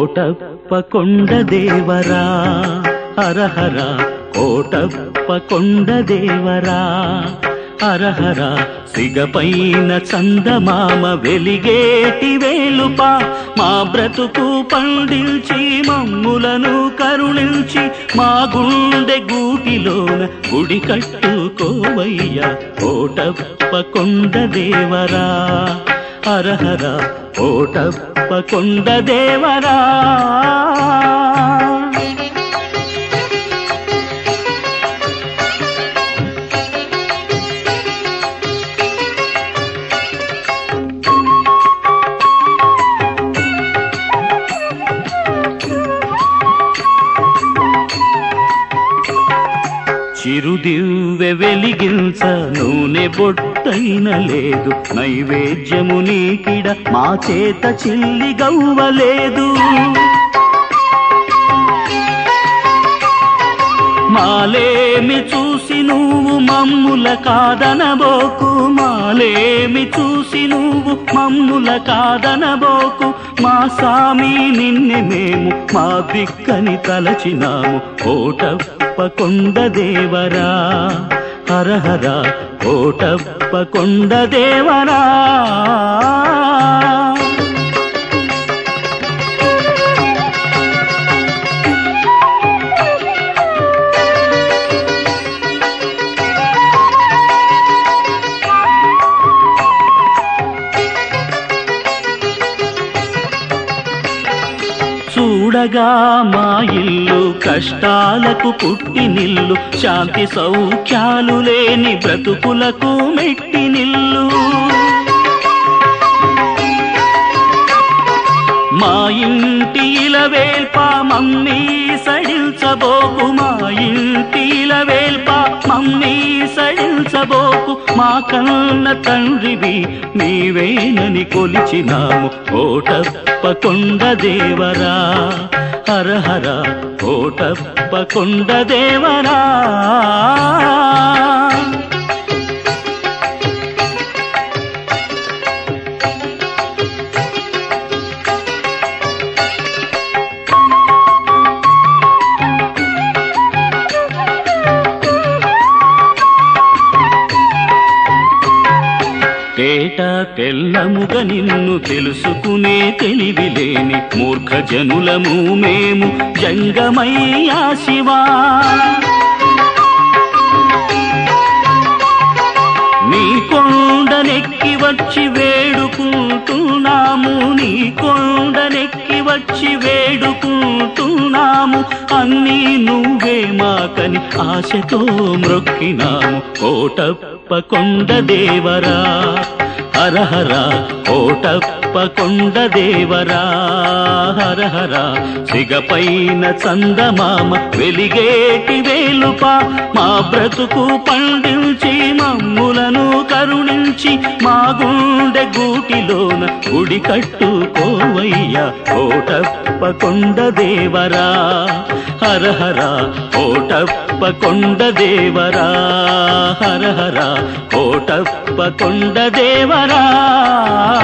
కోటప్ప కొండ దేవరా హరహర కోటప్ప కొండ దేవరా హరహర సిగపైన చందమామ వెలిగేటి వేలుప మా బ్రతుకు పండిల్చి మమ్ములను కరుణించి మా గుండె గూటిలోన గుడి కట్టుకోవయ్యా కోటప్ప కొండ దేవరా హరహర కోటప్ప కొండ దేవరా చిరుదివ్వె వెలిగించ నూనె బొట్టైన లేదు నైవేద్యము నీకిడ మా చేత చిల్లి గవ్వలేదు మాలేమి చూసి నువ్వు మమ్ముల కాదనబోకు మాలేమి చూసి నువ్వు మమ్ముల కాదనబోకు మా సామి నిన్నే మేము మా దిక్కని తలచినాము కోటప్ప కొండ దేవరా హరహర కోటప్ప కొండ దేవరా చూడగా మా ఇల్లు కష్టాలకు పుట్టినిల్లు శాంతి సౌఖ్యాలు లేని బ్రతుకులకు మెట్టినిల్లు మా ఇంటి ఇలవేల్ప మమ్మీ సడిల్చబోకు మా ఇంటి ఇలవేల్ప మమ్మీ సడిల్చబోకు మా కన్న తండ్రివి నీవేనని కొలిచినాము కోటప్ప కొండ దేవరా హరహర కోటప్ప కొండ దేవరా తేట తెల్లముగ నిన్ను తెలుసుకునే తెలివి లేని మూర్ఖ జనులము మేము జంగమయ్యా శివా నీ కొండనెక్కి వచ్చి వేడుకుంటున్నాము నీ కొండనెక్కి వచ్చి వేడుకుంటున్నాము అన్నీ నువ్వే మాకని ఆశతో మ్రొక్కినాము కోటప్ప కొండ దేవరా హరహర కోటప్ప కొండ దేవరా హరహర సిగపైన చందమామ వెలిగేటి వేలుప మా బ్రతుకు పండించి మమ్ములను కరుణించి మా గుండె గూటిలోన గుడి కట్టుకోవయ్యా కోటప్ప కొండ దేవరా హరహర కోటప్ప కొండ దేవరా హరహర కోటప్ప కొండ దేవరా